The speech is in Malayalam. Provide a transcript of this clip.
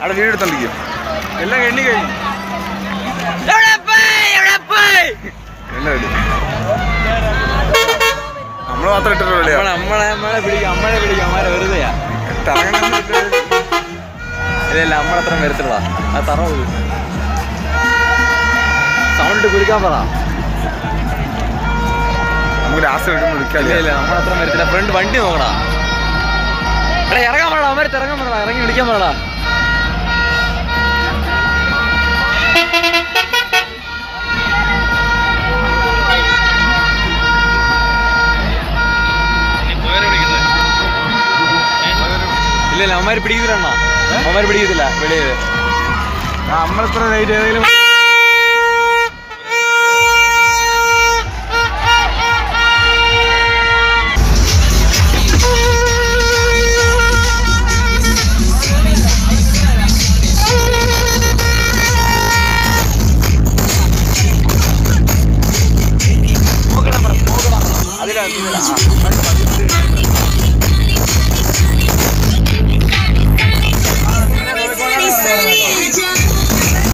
അവിടെ വീട് എടുത്തോണ്ടിരിക്കും എല്ലാം എണ്ണി കഴിഞ്ഞു എല്ലാം ഇടും നമ്മൾ മാത്രം ഇട്ടിട്ട് വിളിയാ നമ്മളെ നമ്മളെ പിടിക്കും നമ്മളെ പിടിക്കും അമ്മരെ വെറുതെയാ ഇല്ല ഇല്ല നമ്മളത്ര വരത്തില്ല ആ തറ സൗണ്ട് കുലിക്കാൻ പറ നമുക്ക് ലാസ്റ്റ് കിട്ടുമ്പോൾ ഇല്ല വിളിക്കാല്ലേ ഇല്ല നമ്മളത്ര വരത്തില്ല ഫ്രണ്ട് വണ്ടി നോക്കടാ എടാ ഇറങ്ങാൻ പറടാ അമ്മരത്ത് ഇറങ്ങാൻ പറടാ ഇറങ്ങി വിളിക്കാൻ പറടാ ഇല്ല ഇല്ല അമ്മമാര് പിടിക്കത്തില്ല അണ്ണാ അമ്മമാര് പിടിക്കത്തില്ല വെളിയിൽ നമ്മളിത്ര നൈറ്റ് ഏതെങ്കിലും അതിലാണ്